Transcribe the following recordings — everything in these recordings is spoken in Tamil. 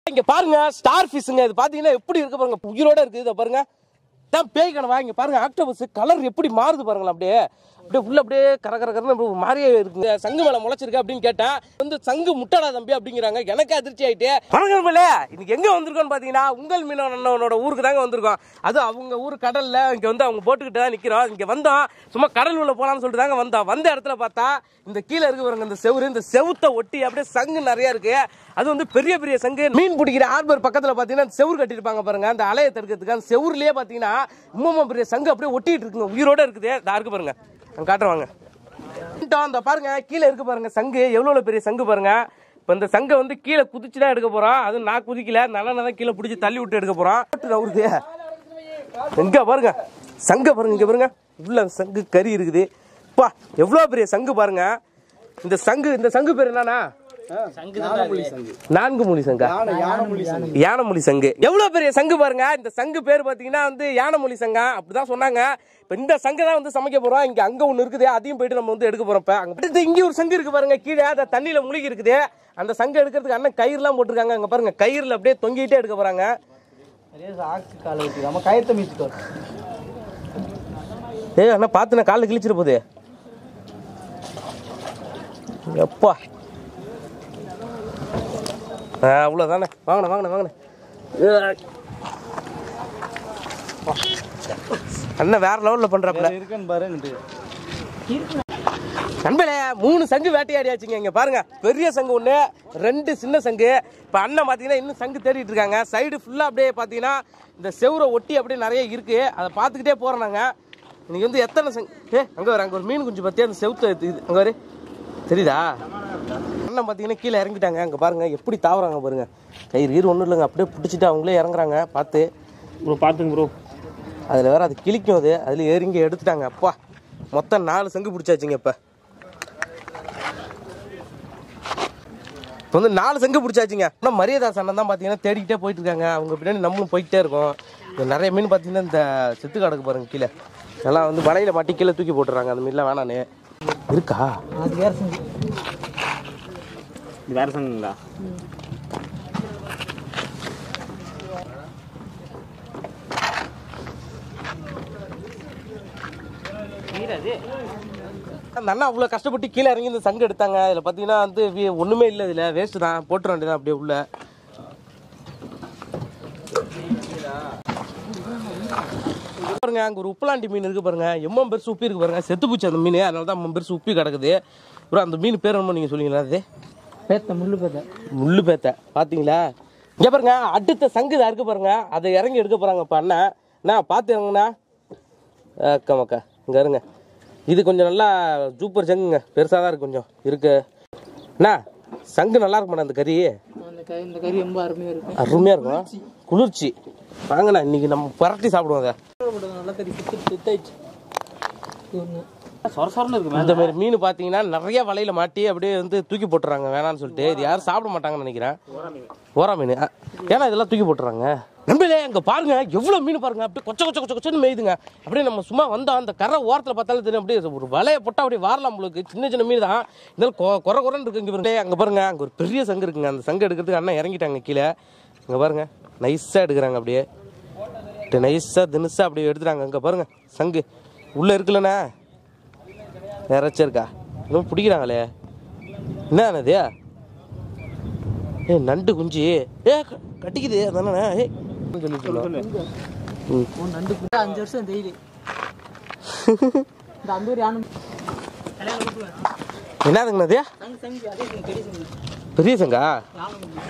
இங்க பாருங்க ஸ்டார் ஃபிஷ்ங்க இது பாத்தீங்கன்னா எப்படி இருக்கு பாருங்க உயிரோட இருக்கு இதை பாருங்க தான் பேய் கனவா இங்க பாருங்க ஆக்டோபஸ் கலர் எப்படி மாறுது பாருங்களேன் அப்படியே அப்படியே உள்ள அப்படியே கர கர கரன்னு அப்படியே ஒரு மாதிரியே இருக்குங்க சங்கு மேல முளைச்சிருக்கு அப்படின்னு கேட்டேன் வந்து சங்கு முட்டடா தம்பி அப்படிங்கிறாங்க எனக்கு அதிர்ச்சி ஆயிட்டு வணக்கம் மேலே இன்னைக்கு எங்க வந்திருக்கோம்னு பாத்தீங்கன்னா உங்கள் மீனவன் அண்ணனோட ஊருக்கு தாங்க வந்திருக்கோம் அது அவங்க ஊர் கடல்ல இங்க வந்து அவங்க போட்டுக்கிட்டு தான் நிக்கிறோம் இங்க வந்தோம் சும்மா கடல் உள்ள போலாம்னு சொல்லிட்டு தாங்க வந்தோம் வந்த இடத்துல பார்த்தா இந்த கீழே இருக்கு பாருங்க இந்த செவுரு இந்த செவுத்தை ஒட்டி அப்படியே சங்கு நிறைய இருக்கு அது வந்து பெரிய பெரிய சங்கு மீன் பிடிக்கிற ஹார்பர் பக்கத்துல பாத்தீங்கன்னா அந்த செவுரு கட்டியிருப்பாங்க பாருங்க அந்த அலையை தடுக்கிறதுக்கு அந்த செவுருலயே பாத்தீங்கன்னா உம்மா பெரிய சங்கு அப்படியே ஒட்டிட்டு இருக்குங்க உயிரோட இருக்குது இதா இருக்கு பாருங்க நான் காட்டுறவாங்க அந்த பாருங்க கீழே இருக்கு பாருங்க சங்கு எவ்வளவு பெரிய சங்கு பாருங்க இப்போ இந்த சங்கை வந்து கீழே குதிச்சு தான் எடுக்க போறோம் அது நான் குதிக்கல நல்ல தான் கீழே பிடிச்சி தள்ளி விட்டு எடுக்க போறோம் நவுருது எங்க பாருங்க சங்க பாருங்க இங்க பாருங்க உள்ள சங்கு கறி இருக்குது பா எவ்வளவு பெரிய சங்கு பாருங்க இந்த சங்கு இந்த சங்கு பேர் என்னன்னா நான்கு மொழி சங்கா யானமொழி சங்கு எவ்வளவு பெரிய சங்கு பாருங்க இந்த சங்கு பேர் பாத்தீங்கன்னா வந்து யானமொழி சங்கா அப்படிதான் சொன்னாங்க இப்ப இந்த சங்கு தான் வந்து சமைக்க போறோம் இங்க அங்க ஒண்ணு இருக்குது அதையும் போயிட்டு நம்ம வந்து எடுக்க போறோம் இப்ப அங்க அடுத்து இங்க ஒரு சங்கு இருக்கு பாருங்க கீழே அந்த தண்ணியில முழுகி இருக்குது அந்த சங்கு எடுக்கிறதுக்கு அண்ணன் கயிறுலாம் போட்டிருக்காங்க அங்க பாருங்க கயிறுல அப்படியே தொங்கிட்டே எடுக்க போறாங்க ஆக்சி காலை வச்சு நம்ம கயத்தை மீச்சுக்கோ ஏய் அண்ணா பார்த்து நான் காலில் கிழிச்சிட போகுது எப்பா ஆ அவ்வளோதானே வாங்கண்ணே வாங்கண்ணே வாங்கண்ணே அண்ணன் வேற லெவலில் பண்ணுறாப்புல இருக்குன்னு பாருங்க நண்பர்களே மூணு சங்கு வேட்டையாடியாச்சுங்க இங்க பாருங்க பெரிய சங்கு ஒண்ணு ரெண்டு சின்ன சங்கு இப்ப அண்ணன் பாத்தீங்கன்னா இன்னும் சங்கு தேடிட்டு இருக்காங்க சைடு ஃபுல்லா அப்படியே பாத்தீங்கன்னா இந்த செவுரை ஒட்டி அப்படியே நிறைய இருக்கு அதை பார்த்துக்கிட்டே போறோம் நாங்க இன்னைக்கு வந்து எத்தனை சங்கு ஏ அங்க வர அங்க ஒரு மீன் குஞ்சு பத்தியா அந்த செவுத்த இது அங்க வரு தெரியுதா அண்ணன் பாத்தீங்கன்னா கீழே இறங்கிட்டாங்க அங்க பாருங்க எப்படி தாவறாங்க பாருங்க கயிறு ஈர் ஒன்றும் இல்லைங்க அப்படியே பிடிச்சிட்டு அவங்களே இறங்குறாங்க பார்த்து ப்ரோ பார்த்துங்க ப்ரோ அதில் வேற அது கிழிக்கும் அது அதில் ஏறிங்க எடுத்துட்டாங்க அப்பா மொத்தம் நாலு சங்கு பிடிச்சாச்சுங்க இப்போ இப்போ வந்து நாலு சங்கு பிடிச்சாச்சுங்க ஆனால் மரியாதாஸ் அண்ணன் தான் பார்த்தீங்கன்னா தேடிக்கிட்டே போயிட்டு இருக்காங்க அவங்க பின்னாடி நம்மளும் போயிட்டே இருக்கோம் இங்க நிறைய மீன் பார்த்தீங்கன்னா இந்த செத்து கிடக்கு பாருங்க கீழே எல்லாம் வந்து வலையில மாட்டி கீழே தூக்கி போட்டுறாங்க அந்த மீன்லாம் வேணான்னு இருக்கா அது வேற செஞ்சு இது வேற சங்கங்களா அந்த அண்ணா அவ்வளோ கஷ்டப்பட்டு கீழே இறங்கி இந்த சங்கு எடுத்தாங்க இதில் பார்த்தீங்கன்னா வந்து வி- ஒண்ணுமே இல்லை இதில் வேஸ்ட் தான் போட்டுற வேண்டியதான் அப்படியே உள்ள பாருங்க அங்க ஒரு உப்பலாண்டி மீன் இருக்கு பாருங்க எம்மம் பெருசு உப்பி இருக்கு பாருங்க செத்து போச்சு அந்த மீன் அதனால தான் எம்மம் பெருசு உப்பி கிடக்குது அப்புறம் அந்த மீன் பேர் என்ன நீங்க சொல்லுங்களா அது பேத்த முள்ளு பேத்த முள்ளு பேத்த பாத்தீங்களா இங்க பாருங்க அடுத்த சங்கு இதா இருக்கு பாருங்க அதை இறங்கி எடுக்க போறாங்க இப்ப அண்ணா அண்ணா பாத்து இறங்குண்ணா அக்கா மக்கா இங்க இருங்க இது கொஞ்சம் நல்லா சூப்பர் சங்குங்க பெருசா தான் இருக்கு கொஞ்சம் இருக்கு அண்ணா சங்கு நல்லா இருக்குமாண்ணா அந்த கறி அந்த கறி இந்த கறி ரொம்ப அருமையா இருக்கும் அருமையா இருக்கும் குளிர்ச்சி வாங்கண்ணா இன்னைக்கு நம்ம பரட்டி சாப்பிடுவோம் அதை நல்ல கறி சுத்து சுத்தாயிடுச்சு ஒன்று சொர சொரன்னு இருக்கு இந்த மாதிரி மீன் பாத்தீங்கன்னா நிறைய வலையில மாட்டி அப்படியே வந்து தூக்கி போட்டுறாங்க வேணாம்னு சொல்லிட்டு இது யாரும் சாப்பிட மாட்டாங்கன்னு நினைக்கிறேன் ஓரா மீன் அ, ஏன்னா இதெல்லாம் தூக்கி போட்டுறாங்க நம்பளே அங்க பாருங்க எவ்வளவு மீன் பாருங்க அப்படியே கொச்ச கொச்ச கொச்ச கொச்சன்னு மேயுதுங்க அப்படியே நம்ம சும்மா வந்தோம் அந்த கரை ஓரத்துல பார்த்தாலும் தெரியும் அப்படியே ஒரு வலையை போட்டா அப்படியே வாரலாம் உங்களுக்கு சின்ன சின்ன மீன் தான் இருந்தாலும் கொ- குறை குறைன்னு இருக்கு இங்க பாருங்க அங்க பாருங்க அங்க ஒரு பெரிய சங்கு இருக்குங்க அந்த சங்கு எடுக்கிறதுக்கு அண்ணன் இறங்கிட்டாங்க கீழே அங்க பாருங்க நைஸா எடுக்கிறாங்க அப்படியே நைஸா தினுசா அப்படியே எடுத்துட்டாங்க அங்க பாருங்க சங்கு உள்ள இருக்குல்லண்ணே இறச்சி இருக்கா இன்னும் பிடிக்கிறாங்களே என்ன இது ஏ நண்டு குஞ்சு ஏ க- கட்டிக்குது அதானே ஏ சொல்லிட்டு இருந்தோம். ம். ஒன்று ரெண்டு கூட அஞ்சு வருஷம் டெய்லி இந்த அந்த ஒரு யானை என்னதுங்கண்ணா இது சங்கு சங்கு அதே சங்கு, பெரிய சங்கு பெரிய சங்கா யானை முள்ளு.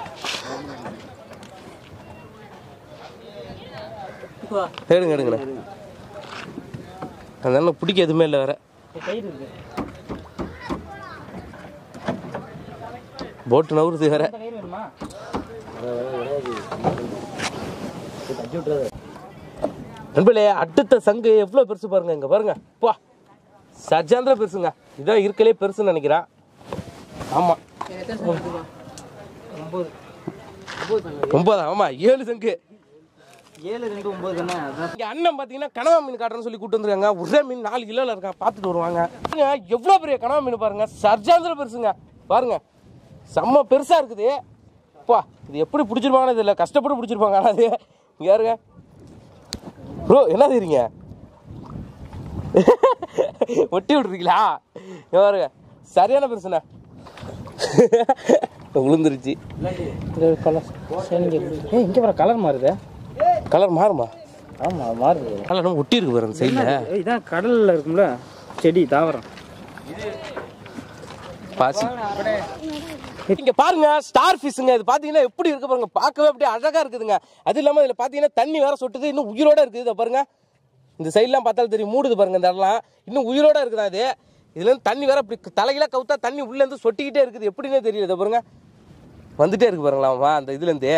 இப்போ எடுங்க எடுங்கண்ணே அதனால பிடிக்க எதுவுமே இல்லை வேற இப்போ கயிறு இருக்கு போட்டு நவுறுது வேற இந்த கயிறு வேணுமா நண்பர்களே அடுத்த சங்கு எவ்வளோ பெருசு பாருங்க இங்க பாருங்க பா சஜாந்திர பெருசுங்க இதான் இருக்கலே பெருசுன்னு நினைக்கிறேன் ஆமா எத்தனை சங்கு இருக்குப்பா ஒம்பது ஒம்பது சங்கு ஒன்பதா ஆமா ஏழு சங்கு ஏழு ரெண்டு ஒம்பது தானே அதான் இங்க அண்ணன் பாத்தீங்கன்னா கனவா மீன் காட்டுறேன்னு சொல்லி கூட்டு வந்திருக்காங்க ஒரே மீன் நாலு கிலோல இருக்கா பார்த்துட்டு வருவாங்க பாருங்க, எவ்வளவு பெரிய கனவா மீன் பாருங்க சர்ஜாந்திர பெருசுங்க பாருங்க செம்ம பெருசா இருக்குது அப்பா இது எப்படி பிடிச்சிருப்பாங்கன்னு தெரியல கஷ்டப்பட்டு பிடிச்சிருப்பாங்க ஆனால் அது இங்கே யாருங்க ப்ரோ என்ன செய்றீங்க ஒட்டி விட்றீங்களா இங்க பாருங்க சரியான பிரச்சனை விழுந்துருச்சு கலர் ஏ இங்கே வர கலர் மாறுதே கலர் மாறுமா ஆமாம் மாறுது கலர் நம்ம ஒட்டி இருக்கு பாருங்க சைடில் ஏய், இதான் கடலில் இருக்கும்ல செடி தாவரம் பாசி இங்க பாருங்க ஸ்டார் ஃபிஷ்ங்க இது பாத்தீங்கன்னா எப்படி இருக்கு பாருங்க பார்க்கவே அப்படியே அழகா இருக்குதுங்க அது இல்லாம இதுல பாத்தீங்கன்னா தண்ணி வேற சொட்டுது இன்னும் உயிரோட இருக்குது இதை பாருங்க இந்த சைட்லாம் பார்த்தாலும் தெரியும் மூடுது பாருங்க இந்த இடம்லாம் இன்னும் உயிரோட இருக்குதா இது இதுல இருந்து தண்ணி வேற இப்படி தலையில கவுத்தா தண்ணி உள்ள இருந்து சொட்டிக்கிட்டே இருக்குது எப்படின்னே தெரியல இதை பாருங்க வந்துட்டே இருக்கு பாருங்களா அந்த இதுல இருந்து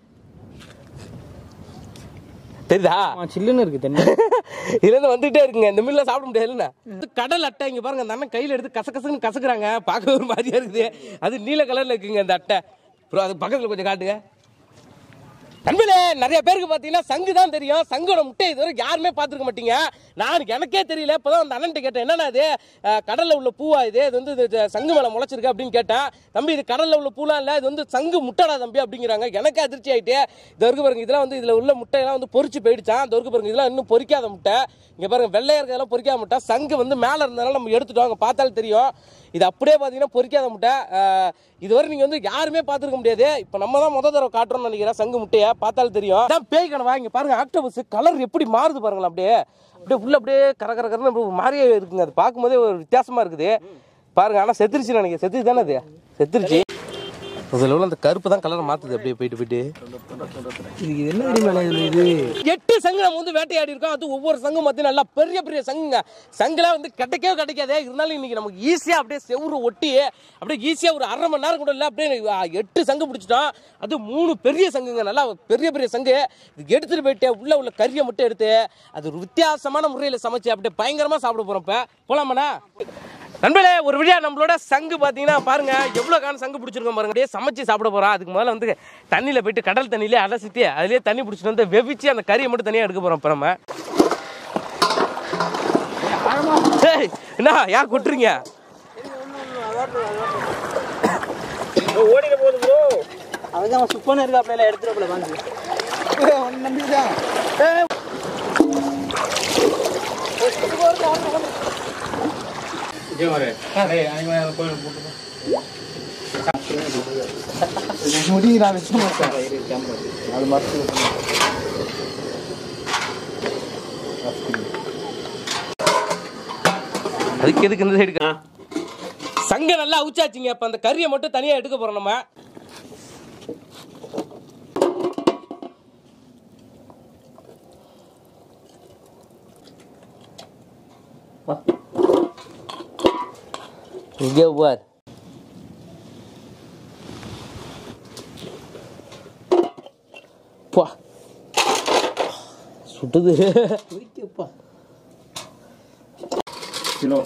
தெரியுதா ஆ சில்லுன்னு இருக்கு தண்ணி இதுல இருந்து வந்துட்டே இருக்குங்க இந்த மீன்லாம் சாப்பிட முடியாதுல்ல இது கடல் அட்டை இங்க பாருங்க அந்த அண்ணன் கையில எடுத்து கச கசன்னு கசக்குறாங்க பார்க்க ஒரு மாதிரியா இருக்குது அது நீல கலர்ல இருக்குங்க இந்த அட்டை ப்ரோ அது பக்கத்துல கொஞ்சம் காட்டுங்க நண்பர்களே நிறைய பேருக்கு பார்த்தீங்கன்னா சங்கு தான் தெரியும் சங்கோட முட்டை இதுவரை யாருமே பார்த்துருக்க மாட்டீங்க நான் எனக்கே தெரியல இப்போதான் அந்த அண்ணன் கேட்டேன் என்னன்னா இது அஹ், கடல்ல உள்ள பூவா இது இது வந்து இது சங்கு மேலே முளைச்சிருக்கு அப்படின்னு கேட்டேன் தம்பி இது கடல்ல உள்ள பூலாம் இல்லை இது வந்து சங்கு முட்டைடா தம்பி அப்படிங்கிறாங்க எனக்கே அதிர்ச்சி ஆயிட்டு இது வரைக்கும் பாருங்க இதெல்லாம் வந்து இதுல உள்ள முட்டையெல்லாம் வந்து பொரிச்சு போயிடுச்சான் இது வரைக்கும் பாருங்க இதெல்லாம் இன்னும் பொரிக்காத முட்டை இங்க பாருங்க வெள்ளையா இருக்கிறதெல்லாம் பொரிக்காத முட்டை சங்கு வந்து மேல இருந்தனால நம்ம எடுத்துட்டோம் அங்க பார்த்தாலும் தெரியும் இது அப்படியே பார்த்தீங்கன்னா பொரிக்காத முட்டை அஹ், இதுவரை நீங்க வந்து யாருமே பார்த்துருக்க முடியாது இப்போ நம்ம தான் முத தடவை காட்டுறோம்னு நினைக்கிறேன் சங்கு முட்டையை பார்த்தாலும் தெரியும் அதான் பேய் கனவா இங்க பாருங்க ஆக்டோபஸ் கலர் எப்படி மாறுது பாருங்களேன் அப்படியே அப்படியே உள்ள அப்படியே கர கர கரன்னு அப்படியே ஒரு மாதிரியே இருக்குங்க அது பார்க்கும்போதே ஒரு வித்தியாசமா இருக்குது பாருங்க ஆனால் செத்துருச்சு நினைக்கிறேன் செத்துச்சு தானே அது செத்துருச்சு அதில் உள்ள அந்த கருப்பு தான் கலரை மாத்துது அப்படியே போயிட்டு போயிட்டு இது என்ன தெரியுமா இது எட்டு சங்கு நம்ம வந்து வேட்டையாடி இருக்கோம் அது ஒவ்வொரு சங்கும் பார்த்து நல்லா பெரிய பெரிய சங்குங்க சங்குலாம் வந்து கிடைக்கவே கிடைக்காதே இருந்தாலும் இன்னைக்கு நமக்கு ஈஸியாக அப்படியே செவுரு ஒட்டி அப்படியே ஈஸியாக ஒரு அரை மணி நேரம் கூட இல்லை அப்படியே ஆ, எட்டு சங்கு பிடிச்சிட்டோம் அது மூணு பெரிய சங்குங்க நல்லா பெரிய பெரிய சங்கு இது எடுத்துட்டு போயிட்டு உள்ள உள்ள கறியை மட்டும் எடுத்து அது ஒரு வித்தியாசமான முறையில் சமைச்சு அப்படியே பயங்கரமாக சாப்பிட போகிறோம் இப்போ போலாமாண்ணா நண்பர்களே ஒரு வழியா நம்மளோட சங்கு பார்த்தீங்கன்னா பாருங்க எவ்வளோ காண சங்கு பிடிச்சிருக்கோம் பாருங்க அப்படியே சமைச்சு சாப்பிட போறோம் அதுக்கு முதல்ல வந்து தண்ணியில் போயிட்டு கடல் தண்ணியிலே அலசிட்டு அதுலேயே தண்ணி பிடிச்சிட்டு வந்து வெவிச்சு அந்த கறியை மட்டும் தனியாக எடுக்க போறோம் இப்போ நம்ம ஏய், என்ன யார் கொட்டுறீங்க ஓடிட போகுது ப்ரோ அதுதான் சுப்பன இருக்கா அப்படியே எடுத்துட்டு வாங்க ஒன்று நம்பிதான் முடிகிறா வச்சு அது மறைச்சு அதுக்கு எதுக்கு இந்த சைடு சங்க நல்லா அவிச்சாச்சுங்க அப்ப அந்த கறியை மட்டும் தனியா எடுக்க போறோம் நம்ம இங்கே பார் பா சுட்டுது குடிக்கப்பா கிலோ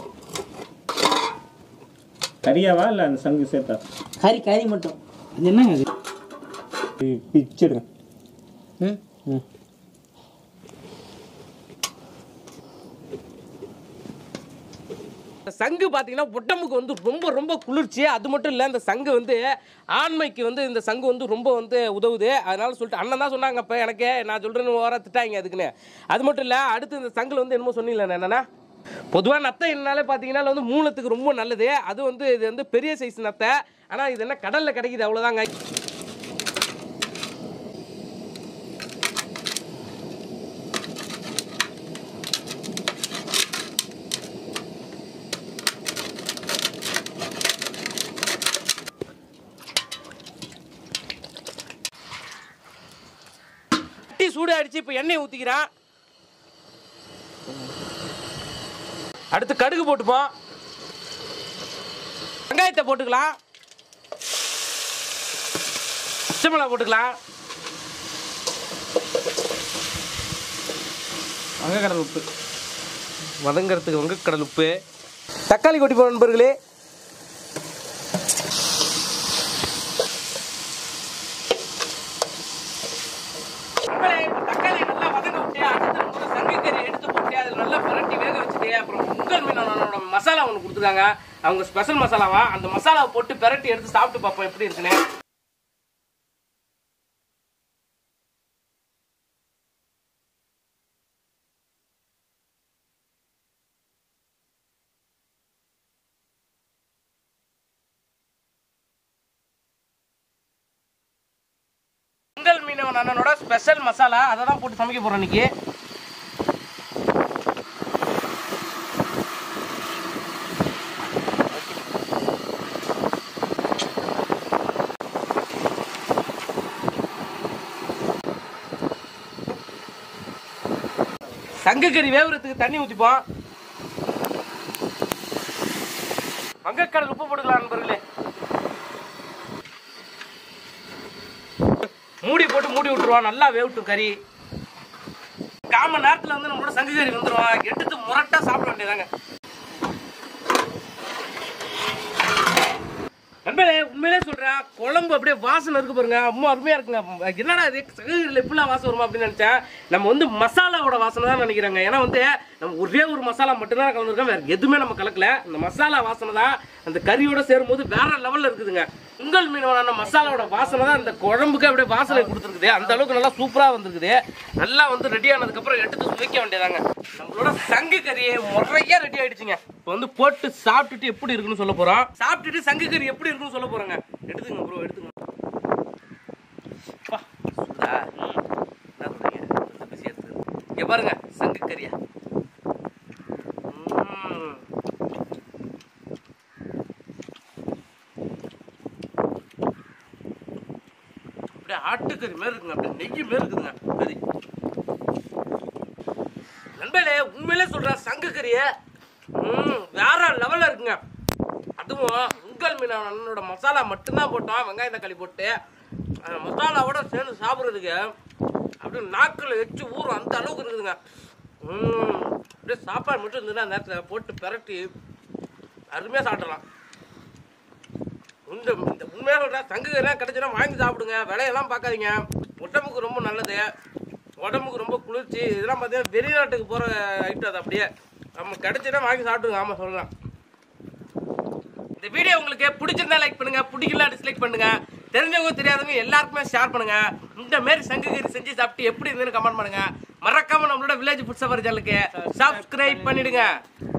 கறியாவா இல்லை அந்த சங்கு சேர்த்தா கறி கறி மட்டும் இது என்னங்க அது பிச்சிடுங்க ம் ம் இந்த சங்கு பார்த்தீங்கன்னா உடம்புக்கு வந்து ரொம்ப ரொம்ப குளிர்ச்சி அது மட்டும் இல்லை இந்த சங்கு வந்து ஆண்மைக்கு வந்து இந்த சங்கு வந்து ரொம்ப வந்து உதவுது அதனால சொல்லிட்டு அண்ணன் தான் சொன்னாங்க அப்போ எனக்கு நான் சொல்கிறேன்னு ஓர திட்டாங்க அதுக்குன்னு அது மட்டும் இல்லை அடுத்து இந்த சங்கில் வந்து என்னமோ சொன்னீங்களே என்னன்னா பொதுவாக நத்தை என்னாலே பார்த்தீங்கன்னா வந்து மூலத்துக்கு ரொம்ப நல்லது அது வந்து இது வந்து பெரிய சைஸ் நத்தை ஆனால் இது என்ன கடலில் கிடைக்குது அவ்வளோதாங்க சட்டி சூடாயிடுச்சு இப்போ எண்ணெய் ஊற்றிக்கிறான் அடுத்து கடுகு போட்டுப்போம் வெங்காயத்தை போட்டுக்கலாம் பச்சை மிளகா போட்டுக்கலாம் வங்கக்கடல் உப்பு வதங்கிறதுக்கு வங்கக்கடல் உப்பு தக்காளி கொட்டி போன நண்பர்களே நம்மளே இப்ப தக்காளி நல்லா வதங்க விட்டு அடுத்து நம்ம சங்கக்கறி எடுத்து போட்டு அதில் நல்லா பிரட்டி வேக வச்சுட்டு அப்புறம் முங்கல் மீனோட மசாலா ஒன்று கொடுத்துருக்காங்க அவங்க ஸ்பெஷல் மசாலாவா அந்த மசாலாவை போட்டு பிரட்டி எடுத்து சாப்பிட்டு பார்ப்போம் எப்படி இருக்குன்னு உங்கள் மீனவன் அண்ணனோட ஸ்பெஷல் மசாலா அதை தான் போட்டு சமைக்க போறோம் இன்னைக்கு சங்கக்கறி வேவுறதுக்கு தண்ணி ஊற்றிப்போம் வங்கக்கடல் உப்பு போட்டுக்கலாம் நண்பர்களே மூடி போட்டு மூடி விட்டுருவோம் நல்லா வேகட்டும் கறி கால் மணி நேரத்தில் வந்து நம்மளோட சங்கு கறி வந்துடும் எடுத்து முரட்டா சாப்பிட வேண்டியதாங்க நண்பர்களே உண்மையிலே சொல்றேன் குழம்பு அப்படியே வாசனை இருக்கு பாருங்க ரொம்ப அருமையா இருக்குங்க என்னடா இது சகதியில் இப்படிலாம் வாசனை வருமா அப்படின்னு நினைச்சேன் நம்ம வந்து மசாலாவோட வாசனை தான் நினைக்கிறாங்க ஏன்னா வந்து நம்ம ஒரே ஒரு மசாலா மட்டும்தான் கலந்துருக்கோம் வேற எதுவுமே நம்ம கலக்கல இந்த மசாலா வாசனை தான் அந்த கறியோட சேரும்போது வேற லெவல்ல இருக்குதுங்க உங்கள் மீனவனான மசாலாவோட வாசனை தான் அந்த குழம்புக்கு அப்படியே வாசனை கொடுத்துருக்குது அந்த அளவுக்கு நல்லா சூப்பரா வந்திருக்குது நல்லா வந்து ரெடி ஆனதுக்கு அப்புறம் எடுத்து சுவைக்க வேண்டியதாங்க நம்மளோட சங்கு கறி முறையா ரெடி ஆயிடுச்சுங்க இப்போ வந்து போட்டு சாப்பிட்டுட்டு எப்படி இருக்குன்னு சொல்ல போறோம் சாப்பிட்டுட்டு சங்கு கறி எப்படி இருக்குன்னு சொல்ல போறோங்க எடுத்துங்க ப்ரோ எடுத்துங்க அப்பா, சுடா. ம். என்ன சொல்றீங்க? கொஞ்சம் பிஸியா இருக்குது. இங்க பாருங்க சங்கு கறியா ம். அப்படியே ஆட்டுக்கறி மாதிரி இருக்குங்க அப்படியே நெய் மாதிரி இருக்குதுங்க கறி நண்பர்களே உண்மையிலே சொல்றேன் சங்கு கறிய ம், வேற லெவல்ல இருக்குங்க அதுவும் உங்கள் மீன் அண்ணனோட மசாலா மட்டும்தான் போட்டோம் வெங்காயம் தக்காளி போட்டு அந்த மசாலாவோட சேர்ந்து சாப்பிட்றதுக்கு அப்படியே நாக்கில் வச்சு ஊறும் அந்த அளவுக்கு இருக்குதுங்க ம், அப்படியே சாப்பாடு மட்டும் இருந்ததுன்னா அந்த நேரத்தில் போட்டு பிரட்டி அருமையாக சாப்பிடலாம் இந்த இந்த உண்மையாக சொல்கிறேன் சங்குகெல்லாம் கிடைச்சுன்னா வாங்கி சாப்பிடுங்க விலையெல்லாம் பார்க்காதீங்க உடம்புக்கு ரொம்ப நல்லது உடம்புக்கு ரொம்ப குளிர்ச்சி இதெல்லாம் பார்த்தீங்கன்னா வெளிநாட்டுக்கு போகிற ஐட்டம் அது அப்படியே நம்ம கிடைச்சுன்னா வாங்கி சாப்பிடுங்க ஆமாம் சொல்லலாம் இந்த வீடியோ உங்களுக்கு பிடிச்சிருந்தா லைக் பண்ணுங்க பிடிக்கல டிஸ்லைக் பண்ணுங்க தெரிஞ்சவங்க தெரியாதவங்க எல்லாருக்குமே ஷேர் பண்ணுங்க இந்த மாதிரி சங்குகறி செஞ்சு சாப்பிட்டு எப்படி இருந்துன்னு கமெண்ட் பண்ணுங்க மறக்காம நம்மளோட வில்லேஜ் ஃபுட் சஃபர் சேனலுக்கு சப்ஸ்கிரைப் பண்ணிடுங்க